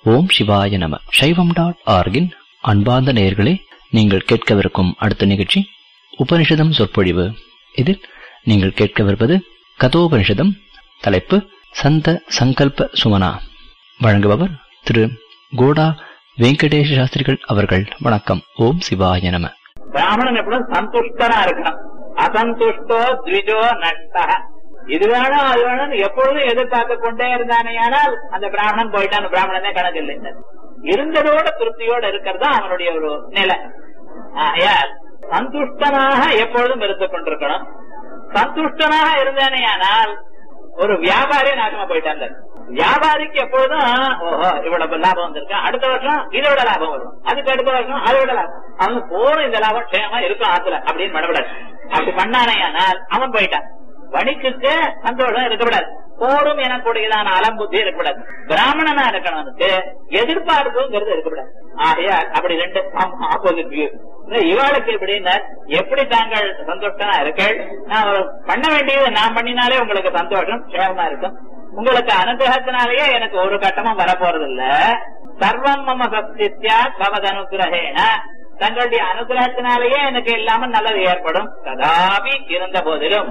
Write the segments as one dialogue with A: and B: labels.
A: ஓம் சிவாய நம சைவம் டாட் ஆர்கின் அன்பார்ந்த நேயர்களே நீங்கள் கேட்கவிருக்கும் அடுத்த நிகழ்ச்சி உபனிஷதம் சொற்பொழிவு இதில் நீங்கள் கேட்கவிருப்பது கதோபனிஷதம் தலைப்பு சந்த சங்கல்ப சுமனா வழங்குபவர் திரு கோடா வெங்கடேஷ சாஸ்திரிகள் அவர்கள் வணக்கம் ஓம் சிவாய நம
B: பிராமணன் எப்படியும் சந்துஷ்டனா இருக்கணும் அசந்துஷ்டோ த்விஜோ நஷ்டா இது வேணும் அது வேணும் எப்பொழுதும் எதிர்பார்த்து கொண்டே இருந்தானேயானால் அந்த பிராமணன் போயிட்டான் பிராமணனே கணக்கு இல்லை இருந்ததோட திருப்தியோட இருக்கிறது தான் அவனுடைய ஒரு நிலை ஆகையால் சந்துஷ்டனாக எப்பொழுதும் இருந்து கொண்டிருக்கணும் சந்துஷ்டனாக இருந்தானேயானால் ஒரு வியாபாரி நாசமா போயிட்டாங்க வியாபாரிக்கு எப்பொழுதும் ஓஹோ இவ்வளவு லாபம் வந்திருக்கு அடுத்த வருஷம் இதோட லாபம் வரும் அதுக்கு அடுத்த வருஷம் அதோட லாபம் அவன் போற இந்த லாபம் க்ஷேமா இருக்கும் ஆத்துல அப்படின்னு பண்ணக்கூடாது அப்படி பண்ணானேயானால் அவன் போயிட்டான் வணிக்குக்கு சந்தோஷம் இருக்கக்கூடாது போரும் எனக்கூடியதான அலம்புத்தி இருக்கக்கூடாது பிராமணனா இருக்கணும்னுக்கு எதிர்பார்ப்புங்கிறது இருக்கக்கூடாது ஆகையால் அப்படி ரெண்டு ஆப்போசிட் வியூ இவாளுக்கு எப்படின்னா எப்படி தாங்கள் சந்தோஷமா இருக்கள் நான் பண்ண வேண்டியது நான் பண்ணினாலே உங்களுக்கு சந்தோஷம் சேவமா இருக்கும் உங்களுக்கு அனுகிரகத்தினாலேயே எனக்கு ஒரு கட்டமும் வரப்போறது இல்ல சர்வம் மம சத்தியா பவத் அனுகிரகேன தங்களுடைய அனுகிரகத்தினாலேயே எனக்கு எல்லாமே நல்லது ஏற்படும் ததாபி இருந்த போதிலும்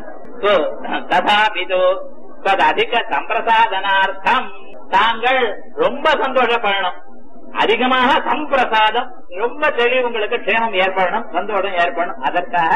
B: ததாபிது அதிக சம்பிரசாதனார்த்தம் தாங்கள் ரொம்ப சந்தோஷப்படணும் அதிகமாக சம்பிரசாதம் ரொம்ப தெளிவு உங்களுக்கு க்ஷேமம் ஏற்படணும் சந்தோஷம் ஏற்படணும் அதற்காக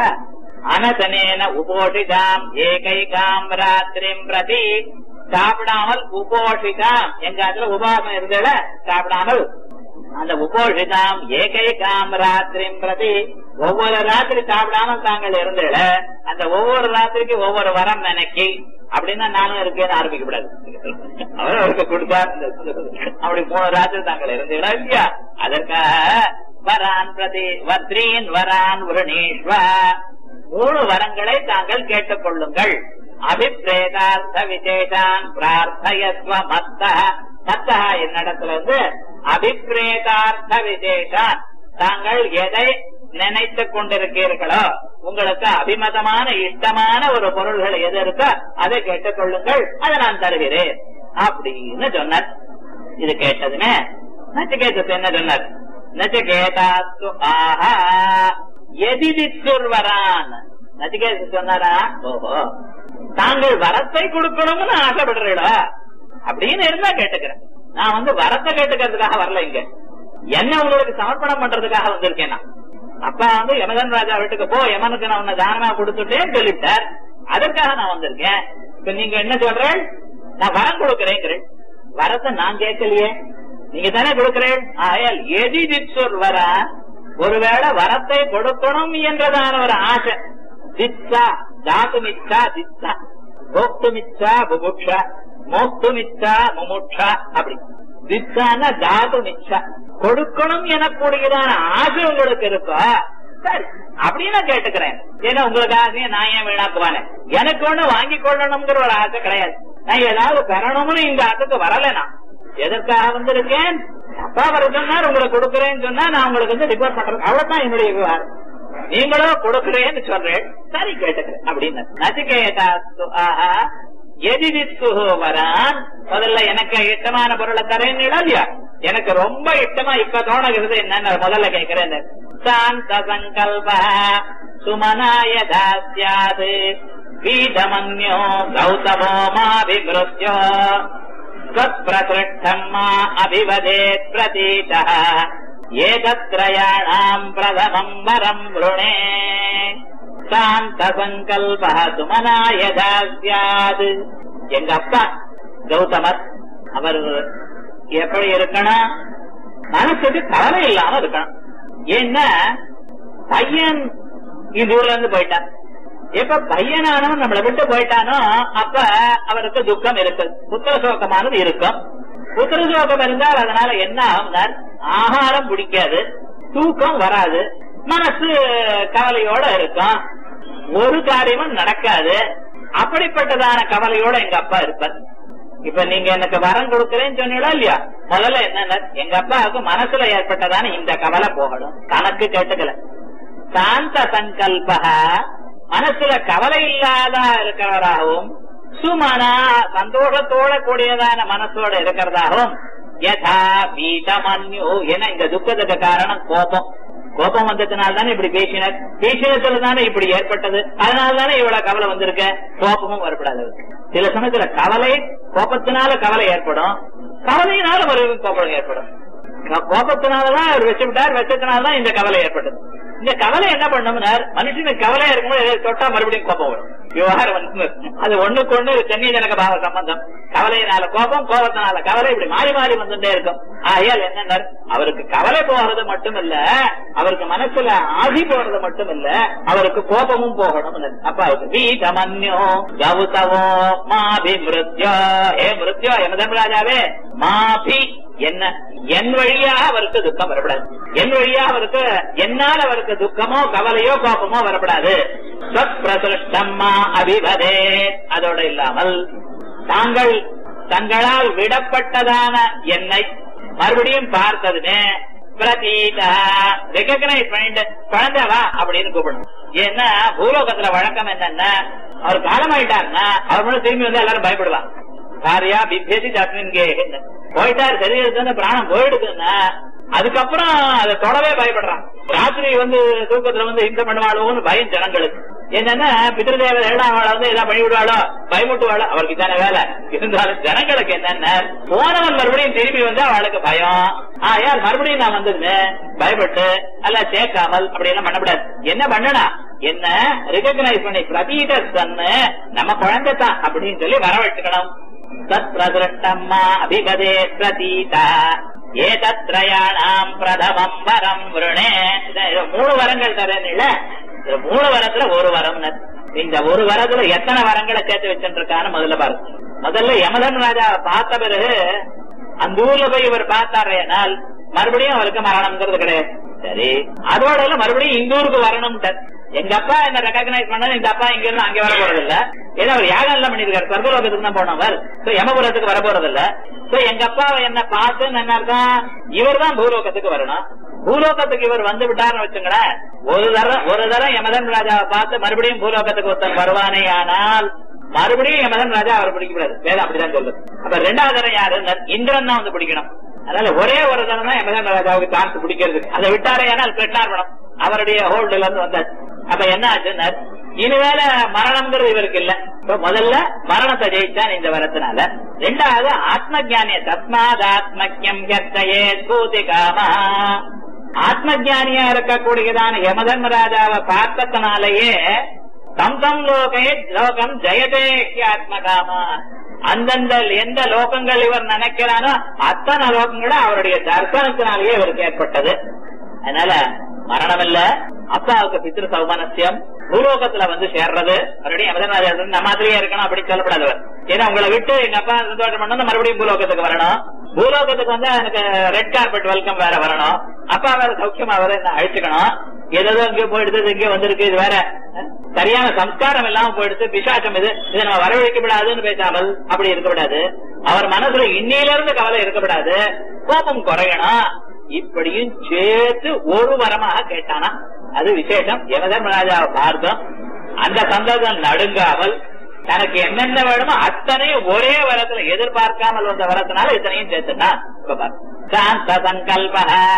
B: அனசனேன உபோஷிதாம் ஏகைகாம் ராத்திரிம் பிரதி சாப்பிடாமல் உபோஷிதாம் எங்க அதுல உபாசம் இருந்தல சாப்பிடாமல் அந்த உபோஷிதாம் ஏகைகாம் ராத்திரிம் பிரதி ஒவ்வொரு ராத்திரி சாப்பிடாமல் தாங்கள் இருந்தல அந்த ஒவ்வொரு ராத்திரிக்கு ஒவ்வொரு வரம் நினைக்கி அப்படின்னா நானும் இருக்கேன்னு ஆரம்பிக்க கூடாது அவர் அவருக்கு கொடுத்தார் அப்படி மூணு ராத்திரி தாங்கள் இருந்தீங்களா இல்லையா அதற்காக வரான் பிரதி வத்ரீன் வரான் உருணீஸ்வா மூணு வரங்களை தாங்கள் கேட்டுக் கொள்ளுங்கள் அபிப்பிரேதார்த்த விசேஷான் பிரார்த்தயஸ்வ மத்த மத்த என்னிடத்துல வந்து அபிப்பிரேதார்த்த விசேஷான் தாங்கள் எதை நினைத்துக் கொண்டிருக்கீர்களோ உங்களுக்கு அபிமதமான இஷ்டமான ஒரு பொருள்கள் எது இருக்கோ அதை கேட்டுக் கொள்ளுங்கள் அதை நான் தருகிறேன் அப்படின்னு சொன்னார் இது கேட்டதுமே நச்சிகேதத்து என்ன சொன்னார் நச்சிகேதாத்து ஆஹா எதிரித்துர்வரான் நச்சிகேத சொன்னாரா ஓஹோ தாங்கள் வரத்தை கொடுக்கணும்னு ஆசைப்படுறீங்களா அப்படின்னு இருந்தா கேட்டுக்கிறேன் நான் வந்து வரத்தை கேட்டுக்கிறதுக்காக வரல இங்க என்ன உங்களுக்கு சமர்ப்பணம் பண்றதுக்காக வந்திருக்கேன் நான் அப்பா வந்து யமதன் ராஜா வீட்டுக்கு போ யமனுக்கு நான் உன்னை தானமா கொடுத்துட்டேன்னு சொல்லிட்டார் அதற்காக நான் வந்திருக்கேன் இப்ப நீங்க என்ன சொல்றேன் நான் வரம் கொடுக்கிறேங்கிறேன் வரத்தை நான் கேட்கலையே நீங்க தானே கொடுக்கிறேன் ஆயால் எதிரிச்சொர் வர ஒருவேளை வரத்தை கொடுக்கணும் என்றதான ஒரு ஆசை திச்சா தாத்துமிச்சா திச்சா போக்துமிச்சா புபுக்ஷா மோக்துமிச்சா முமுட்சா அப்படி திச்சான தாது மிச்சா கொடுக்கணும் எனக்கூடியதான ஆசை உங்களுக்கு இருக்கா சரி அப்படின்னு நான் கேட்டுக்கிறேன் ஏன்னா உங்களுக்கு ஆசையை நான் ஏன் வீணாக்குவானே எனக்கு ஒண்ணு வாங்கி கொள்ளணுங்கிற ஒரு ஆசை கிடையாது நான் ஏதாவது பெறணும்னு இந்த ஆசைக்கு வரல நான் எதற்காக வந்திருக்கேன் அப்பா வர சொன்னார் உங்களுக்கு கொடுக்குறேன்னு சொன்னா நான் உங்களுக்கு வந்து ரிப்போர்ட் பண்றேன் அவ்வளவுதான் என்னுடைய விவகாரம் நீங்களும் கொடுக்குறேன்னு சொல்றேன் சரி கேட்டுக்கிறேன் அப்படின்னு நச்சிகேதா ஆஹா எதிரித்துகோ வரான் முதல்ல எனக்கு இஷ்டமான பொருளை தரேன்னு இல்லையா எனக்கு ரொம்ப இஷ்டமா இப்ப தோணுகிறது என்னன்னு முதல்ல கேட்கிறேன் சாந்த சங்கல்ப சுமனாய தாசியாது வீதமன்யோ கௌதமோ மாபிமிருத்யோ त्वत्प्रसृष्टम् मा अभिवदेत् प्रतीतः एतत्त्रयाणाम् प्रथमम् वरम् वृणे சாந்தசங்கல்ப சுமனாயதா சியாது எங்க அப்பா கௌதமர் அவர் எப்படி இருக்கணும் மனசுக்கு கவலை இல்லாம இருக்கணும் ஏன்னா பையன் இந்த ஊர்ல இருந்து போயிட்டான் எப்ப பையனானவன் நம்மளை விட்டு போயிட்டானோ அப்ப அவருக்கு துக்கம் இருக்கு புத்திர சோகமானது இருக்கும் புத்திர சோகம் இருந்தால் அதனால என்ன ஆகும்னார் ஆகாரம் பிடிக்காது தூக்கம் வராது மனசு கவலையோட இருக்கும் ஒரு காரியமும் நடக்காது அப்படிப்பட்டதான கவலையோட எங்க அப்பா இருப்பார் இப்ப நீங்க எனக்கு வரம் கொடுக்கறேன்னு சொன்னீங்களா இல்லையா முதல்ல என்ன எங்க அப்பாவுக்கு மனசுல ஏற்பட்டதான இந்த கவலை போகணும் கணக்கு கேட்டுக்கல சாந்த சங்கல்ப மனசுல கவலை இல்லாத இருக்கிறவராகவும் சுமனா சந்தோஷத்தோட கூடியதான மனசோட இருக்கிறதாகவும் யதா வீதமன்யு ஏன்னா இந்த துக்கத்துக்கு காரணம் கோபம் கோபம் வந்ததுனால தானே இப்படி பேசினார் பேசினத்துல தானே இப்படி ஏற்பட்டது அதனால தானே இவ்வளவு கவலை வந்திருக்க கோபமும் வரப்படாது சில சமயத்துல கவலை கோபத்தினால கவலை ஏற்படும் கவலையினால ஒரு கோபம் ஏற்படும் க- கோபத்தினாலதான் அவர் வச்சுவிட்டார் வச்சத்தினாலதான் இந்த கவலை ஏற்பட்டது இந்த கவலை என்ன பண்ணும்னார் மனுஷனுக்கு கவலையா இருக்கும்போது எதை தொட்டா மறுபடியும் கோபம் வரும் விவகாரம் வந்து அது ஒண்ணுக்கு ஒண்ணு சென்னை ஜனக பாவ சம்பந்தம் கவலையினால கோபம் கோபத்தினால கவலை இப்படி மாறி மாறி வந்துட்டே இருக்கும் ஆகையால் என்ன அவருக்கு கவலை போறது மட்டும் இல்ல அவருக்கு மனசுல ஆதி போறது மட்டும் இல்ல அவருக்கு கோபமும் போகணும் அப்ப அவருக்கு வீதமன்யோ கவுதவோ மாபி மிருத்யோ ஏ மிருத்யோ யமதர்மராஜாவே மாபி என்ன என் வழியா அவருக்கு துக்கம் வரப்படாது என் வழியா அவருக்கு என்னால் அவருக்கு துக்கமோ கவலையோ கோபமோ வரப்படாது பிரசுஷ்டம்மா அபிபதே அதோட இல்லாமல் தாங்கள் தங்களால் விடப்பட்டதான என்னை மறுபடியும் பார்த்ததுமே பிரதீதா ரெகக்னைஸ் பண்ணிட்டு குழந்தை வா அப்படின்னு கூப்பிடணும் ஏன்னா பூலோகத்துல வழக்கம் என்னன்னா அவர் காலமாயிட்டாருன்னா அவர் மட்டும் திரும்பி வந்து எல்லாரும் பயப்படுவாங்க காரியா பிபேதி தஸ்மின் கே போயிட்டாரு சரீரத்துல பிராணம் போயிடுதுன்னா அதுக்கப்புறம் அதை தொடவே பயப்படுறான் ராத்திரி வந்து தூக்கத்துல வந்து ஹிம்சை பண்ணுவாளோன்னு பயம் ஜனங்களுக்கு என்னன்னா பிதிருதேவ அவளை வந்து ஏதாவது பண்ணி விடுவாளோ பயமுட்டுவாளோ அவருக்கு தானே வேலை இருந்தாலும் ஜனங்களுக்கு என்னன்னா போனவன் மறுபடியும் திரும்பி வந்து அவளுக்கு பயம் ஆ யார் மறுபடியும் நான் வந்திருந்தேன் பயப்பட்டு அல்ல சேர்க்காமல் அப்படி எல்லாம் பண்ணக்கூடாது என்ன பண்ணனா என்ன ரெகக்னைஸ் பண்ணி பிரதீத சன்னு நம்ம குழந்தை தான் அப்படின்னு சொல்லி வரவழைச்சுக்கணும் தத் பிரதிருஷ்டம்மா அபிபதே பிரதீதா ஏதத்ரயாணாம் பிரதமம் வரம் விருணே இத- இது மூணு வரங்கள் தரேன்ல இது மூணு வரத்துல ஒரு வரம் இந்த ஒரு வரத்துல எத்தனை வரங்களை சேர்த்து வச்சுட்டு இருக்கான்னு முதல்ல பாருங்க முதல்ல யமதன் ராஜா பார்த்த பிறகு அந்த ஊர்ல போய் இவர் பார்த்தாரேனால் மறுபடியும் அவருக்கு மரணம்ங்கிறது கிடையாது சரி அதோட இல்ல மறுபடியும் இந்த ஊருக்கு வரணும் எங்க அப்பா என்ன ரெகக்னைஸ் பண்ணது இந்த அப்பா இங்க இருந்து அங்க வர போறது இல்ல ஏன்னா அவர் யாகம் எல்லாம் பண்ணிருக்காரு சொர்க்கலோகத்துக்கு தான் போனவர் சோ யமபுரத்துக்கு வர போறது இல்ல சோ எங்க அப்பாவை என்ன பார்த்து என்ன அர்த்தம் இவர் தான் பூலோகத்துக்கு வரணும் பூலோகத்துக்கு இவர் வந்து விட்டாருன்னு வச்சுங்களேன் ஒரு தரம் ஒரு தரம் யமதன் ராஜாவை பார்த்து மறுபடியும் பூலோகத்துக்கு ஒருத்தன் வருவானே ஆனால் மறுபடியும் யமதன் ராஜா அவர் பிடிக்கக்கூடாது வேதம் அப்படிதான் சொல்லுது அப்ப ரெண்டாவது தரம் யாரு இந்திரன் தான் வந்து பிடிக்கணும் அதனால ஒரே ஒரு தரம் தான் யமதன் ராஜாவுக்கு சான்ஸ் பிடிக்கிறது அதை விட்டாரே ஆனால் பெற்றார்பணம் அவருடைய ஹோல்டுல இருந்து வந்தாச்சு அப்ப என்ன ஆச்சுன்னா இனிமேல மரணம்ங்கிறது இவருக்கு இல்ல இப்ப முதல்ல மரணத்தை ஜெயிச்சான் இந்த வரத்தினால ரெண்டாவது ஆத்ம ஜானிய தஸ்மாத் ஆத்மஜம் கத்தையே ஸ்பூதி காமா ஆத்ம ஜானியா இருக்கக்கூடியதான யமதர்மராஜாவை பார்த்ததுனாலேயே தம் தம் லோகே லோகம் ஜெயதே ஆத்மகாமா அந்தந்த எந்த லோகங்கள் இவர் நினைக்கிறானோ அத்தனை லோகங்களும் அவருடைய தர்சனத்தினாலேயே இவருக்கு ஏற்பட்டது அதனால மரணம் இல்ல அப்பாவுக்கு பித்ரு சௌமனசியம் பூலோகத்துல வந்து சேர்றது மறுபடியும் யமதர்மராஜா நம்ம மாதிரியே இருக்கணும் அப்படின்னு சொல்லப்படாது அவர் ஏன்னா உங்களை விட்டு எங்க அப்பா சந்தோஷம் பண்ணணும் மறுபடியும் பூலோகத்துக்கு வரணும் பூலோகத்துக்கு வந்து எனக்கு ரெட் கார்பெட் வெல்கம் வேற வரணும் அப்பா வேற சௌக்கியமா வேற என்ன அழிச்சுக்கணும் ஏதோ இங்கே போயிடுது இங்கே வந்திருக்கு இது வேற அஹ், சரியான சம்ஸ்காரம் இல்லாம போயிடுது பிசாசம் இது இதை நம்ம வரவழைக்கப்படாதுன்னு பேசாமல் அப்படி இருக்கக்கூடாது அவர் மனசுல இன்னையில இருந்து கவலை இருக்கக்கூடாது கோபம் குறையணும் இப்படியும் சேர்த்து ஒரு வரமாக கேட்டானா அது விசேஷம் யமதர்மராஜாவை பார்த்தோம் அந்த சந்தோஷம் நடுங்காமல் தனக்கு என்னென்ன வேணுமோ அத்தனையும் ஒரே வரத்துல எதிர்பார்க்காமல் வந்த வரத்தினால இத்தனையும் சேர்த்துனா இப்ப பாரு. சாந்த சங்கல்ப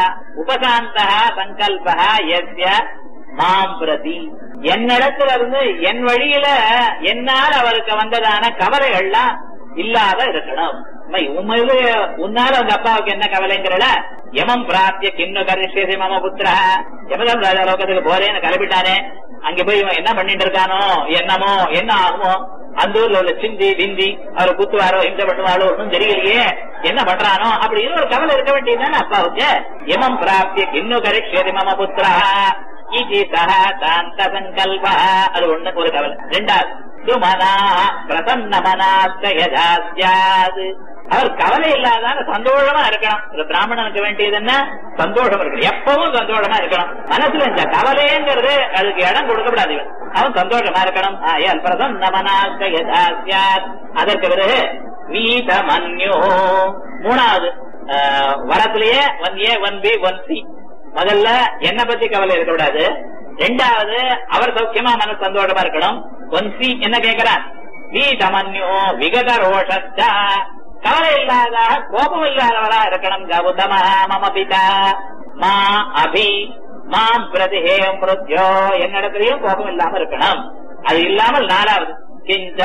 B: உபசாந்த சங்கல்ப எஸ்ய மாம் பிரதி என்னிடத்துல இருந்து என் வழியில என்னால் அவருக்கு வந்ததான கவலைகள்லாம் இல்லாத இருக்கணும் உண்மை, உண்மையிலே உன்னால உங்க அப்பாவுக்கு என்ன கவலைங்கிறல யமம் பிராப்திய கிண்ணு கரிஷேசி மம புத்திரா யமதம் ராஜா லோகத்துக்கு போறேன்னு கிளம்பிட்டானே அங்க போய் இவன் என்ன பண்ணிட்டு இருக்கானோ என்னமோ என்ன ஆகுமோ அந்த ஊர்ல உள்ள சிந்தி விந்தி அவரை குத்துவாரோ இந்த பண்ணுவாரோ ஒன்றும் தெரியலையே என்ன பண்றானோ அப்படின்னு ஒரு கவலை இருக்க வேண்டியதுதானே அப்பாவுக்கு யமம் பிராப்திய கிண்ணு கரிஷேதி மம புத்திரா இது சஹ சாந்த சங்கல்ப அது ஒண்ணு ஒரு கவலை ரெண்டாவது சுமனா பிரசன்ன மனாஸ்த யதா ஸ்யாத். அவர் கவலை இல்லாதான சந்தோஷமா இருக்கணும் ஒரு பிராமணனுக்கு வேண்டியது என்ன சந்தோஷம் இருக்கணும் எப்பவும் சந்தோஷமா இருக்கணும் மனசுல இந்த கவலைங்கிறது அதுக்கு இடம் கொடுக்கப்படாது இவன். அவன் சந்தோஷமா இருக்கணும் ஆயல் பிரசன்ன மனாஸ்த யதா ஸ்யாத். அதற்கு பிறகு வீத மன்யோ மூணாவது ஆஹ், வரத்திலேயே one A one B one C முதல்ல என்ன பத்தி கவலை இருக்கக்கூடாது ரெண்டாவது அவர் சௌக்கியமா மனசு சந்தோஷமா இருக்கணும் ஒன் சி என்ன கேட்கிறார் வீதமன்யோ விகத ரோஷஸ்தா கவலை இல்லாததாக கோபம் இல்லாதவரா இருக்கணும் கௌதம மம பிதா மா அபி மாம் பிரதிஹே மிருத்யோ என்னிடத்திலையும் கோபம் இல்லாம இருக்கணும் அது இல்லாமல் நாலாவது கிஞ்ச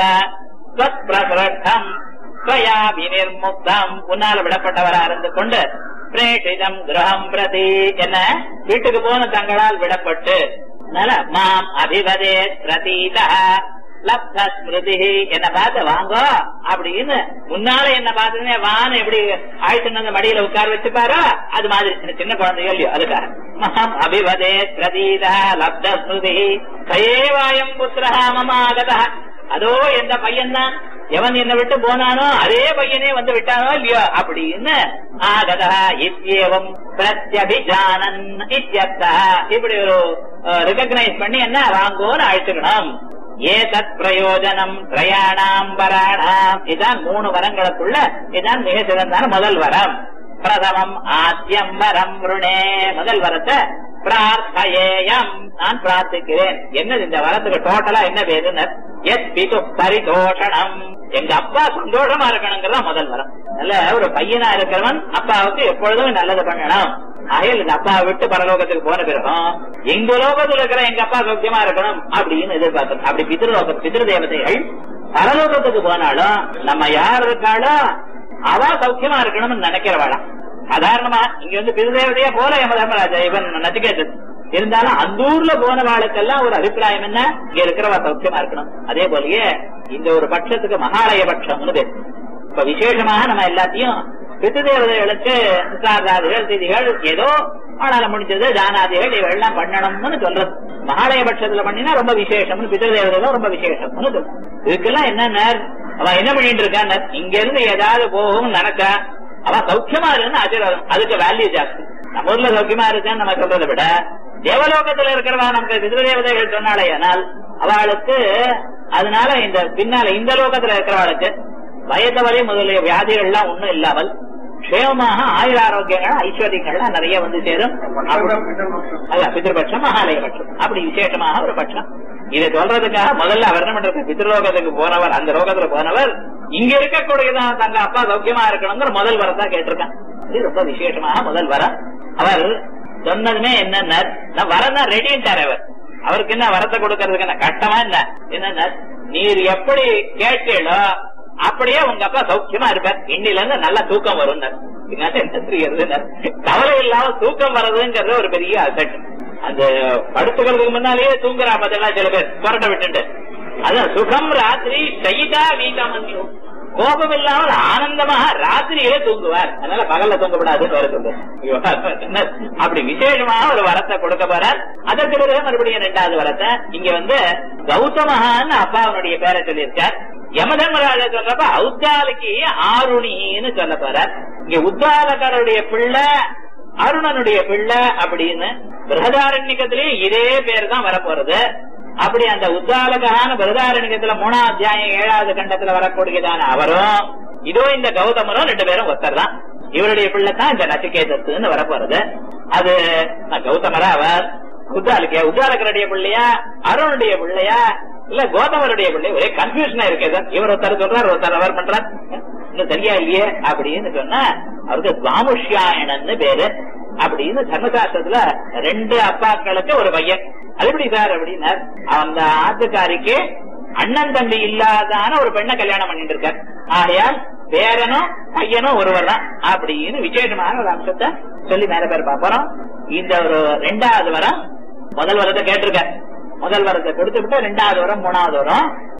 B: பிரசரட்டம் ஸ்வயா வினிர்முக்தம் உன்னால் விடப்பட்டவரா இருந்து கொண்டு பிரேஷிதம் கிரகம் பிரதி என்ன வீட்டுக்கு போன தங்களால் விடப்பட்டு அதனால மாம் அபிவதே பிரதீதா லப்த ஸ்மிருதி என்ன பார்த்து வாங்கோ அப்படின்னு முன்னால என்ன பார்த்துனே வான எப்படி ஆயிட்டு அந்த மடியில உட்கார வச்சுப்பாரோ அது மாதிரி சின்ன சின்ன குழந்தைகள் இல்லையோ அதுக்காக மகம் அபிவதே பிரதீதா லப்த ஸ்மிருதி சயேவாயம் புத்திரஹா மம ஆகதா அதோ எந்த பையன் தான் எவன் என்னை விட்டு போனானோ அதே பையனே வந்து விட்டானோ இல்லையோ அப்படின்னு ஆகதா இத்தியேவம் பிரத்யபிஜானன் இத்தியர்த்தா இப்படி ஒரு ரெகக்னைஸ் பண்ணி என்ன வாங்கோன்னு அழைச்சுக்கணும் ஏதத் பிரயோஜனம் திரயாணாம் வராணாம் இதான் மூணு வரங்களுக்குள்ள இதான் மிக சிறந்தான முதல் வரம் பிரதமம் ஆத்தியம் வரம் ருணே முதல் வரத்தை பிரார்த்தயேயம் நான் பிரார்த்திக்கிறேன் என்னது இந்த வரத்துக்கு டோட்டலா என்ன பேருன்னு எஸ் பிது பரிதோஷணம் எங்க அப்பா சந்தோஷமா இருக்கணுங்கிறதா முதல் வரம் நல்ல ஒரு பையனா இருக்கிறவன் அப்பாவுக்கு எப்பொழுதும் நல்லது பண்ணணும் ஆகையில் இந்த அப்பாவை விட்டு பரலோகத்துக்கு போன பிறகும் எங்க லோகத்துல இருக்கிற எங்க அப்பா சௌக்கியமா இருக்கணும் அப்படின்னு எதிர்பார்க்கணும் அப்படி பிதிருலோக பிதிரு தேவதைகள் பரலோகத்துக்கு போனாலும் நம்ம யார் இருக்காளோ அவ சௌக்கியமா இருக்கணும்னு நினைக்கிறவாளா சாதாரணமா இங்க வந்து பிதுதேவதையா போல யம தர்மராஜா இவன் நச்சிகேதன் இருந்தாலும் அந்த ஊர்ல போனவாளுக்கெல்லாம் ஒரு அபிப்பிராயம் என்ன இங்க இருக்கிறவா சௌக்கியமா இருக்கணும் அதே போலயே இந்த ஒரு பட்சத்துக்கு மகாலய பட்சம்னு பேர் இப்ப விசேஷமாக நம்ம எல்லாத்தையும் பித்துதேவதைகளுக்கு சாதாதிகள் திதிகள் ஏதோ ஆனாலும் முடிஞ்சது தானாதிகள் இவெல்லாம் பண்ணணும்னு சொல்றது மகாலய பட்சத்துல பண்ணினா ரொம்ப விசேஷம்னு பித்திருதேவதைகள் ரொம்ப விசேஷம்னு சொல்றது இதுக்கெல்லாம் என்ன அவன் என்ன பண்ணிட்டு இருக்கான் இங்க இருந்து ஏதாவது போகும் நினைச்சா அவன் சௌக்கியமா இருக்குன்னு ஆசீர்வாதம் அதுக்கு வேல்யூ ஜாஸ்தி நம்ம ஊர்ல சௌக்கியமா இருக்கான்னு நம்ம சொல்றதை விட தேவலோகத்துல இருக்கிறவா நமக்கு பிதிருதேவதைகள் சொன்னாலே ஆனால் அவளுக்கு அதனால இந்த பின்னால இந்த லோகத்துல இருக்கிறவளுக்கு வயதவரை முதலிய வியாதிகள்லாம் ஒண்ணும் இல்லாமல் க்ஷேமமாக ஆயுள் ஆரோக்கியங்கள் ஐஸ்வர்யங்கள்லாம் நிறைய வந்து சேரும் அல்ல பிதிருபட்சம் மகாலயபட்சம் அப்படி விசேஷமாக ஒரு பட்சம் இதை சொல்றதுக்காக முதல்ல அவர் என்ன பண்றது பித்ருலோகத்துக்கு போனவர் அந்த லோகத்துல போனவர் இங்க இருக்கக்கூடியதான் தங்க அப்பா சௌக்கியமா இருக்கணுங்கிற முதல் வரத்தா கேட்டிருக்கான் இது ரொம்ப விசேஷமாக முதல் வரம் அவர் சொன்னதுமே என்ன வரனா ரெடின்ட்டார் அவர் அவருக்கு என்ன வரத்தை கொடுக்கறதுக்கு என்ன கஷ்டமா என்ன என்ன நீர் எப்படி கேட்டீங்களோ அப்படியே உங்க அப்பா சௌக்கியமா இருப்பார் இன்னில இருந்து நல்ல தூக்கம் வரும் என்ன தெரியுது கவலை இல்லாம தூக்கம் வர்றதுங்கிறது ஒரு பெரிய அசட் அந்த படுத்துக்கிறதுக்கு முன்னாலேயே தூங்குறா பதிலா சில பேர் புரட்ட விட்டுட்டு அதான் சுகம் ராத்திரி சைதா வீட்டாமந்தியும் கோபம் இல்லாமல் ஆனந்தமாக ராத்திரியிலே தூங்குவார் அதனால பகல்ல தூங்கப்படாதுன்னு வர சொல்லுங்க அப்படி விசேஷமாக ஒரு வரத்தை கொடுக்க போறார் அதற்கு பிறகு மறுபடியும் ரெண்டாவது வரத்தை இங்க வந்து கௌதமகான்னு அப்பாவனுடைய பேரை சொல்லியிருக்கார் யமதர்மராஜா சொல்றப்ப உத்தாலக்கு ஆருணின்னு சொல்ல போறார் இங்க உத்தாலகருடைய பிள்ளை அருணனுடைய பிள்ளை அப்படின்னு பிரகதாரண்யத்திலயும் இதே பேர் தான் வரப்போறது அப்படி அந்த உத்தாலகான பிரதாரண்யத்துல மூணாம் அத்தியாயம் ஏழாவது கண்டத்துல வரக்கூடியதான அவரும் இதோ இந்த கௌதமரும் ரெண்டு பேரும் ஒருத்தர் தான் இவருடைய பிள்ளை தான் இந்த நச்சிகேதத்துன்னு வரப்போறது அது கௌதமரா அவர் உத்தாலுக்கே உத்தாலகருடைய பிள்ளையா அருணுடைய பிள்ளையா இல்ல கோதமருடைய பிள்ளை ஒரே கன்ஃபியூஷனா இருக்கு இவர் ஒருத்தர் சொல்றார் ஒருத்தர் அவர் பண்றார் இன்னும் சரியா இல்லையே அப்படின்னு சொன்னா அவருக்கு துவாமுஷ்யாயணன்னு பேரு அப்படின்னு தர்மசாஸ்திரத்துல ரெண்டு அப்பாக்களுக்கு ஒரு பையன் அது எப்படி சார் அப்படின்னார் அந்த ஆத்துக்காரிக்கு அண்ணன் தம்பி இல்லாதான ஒரு பெண்ணை கல்யாணம் பண்ணிட்டு இருக்கார் ஆகையால் பேரனும் பையனும் ஒருவர் தான் அப்படின்னு விசேஷமான ஒரு அம்சத்தை சொல்லி மேல பேர் பாப்போம் இந்த ஒரு ரெண்டாவது வரம் முதல் வரத்தை கேட்டிருக்க முதல் வரத்தை கொடுத்து விட்டு ரெண்டாவது வரம் மூணாவது வரம்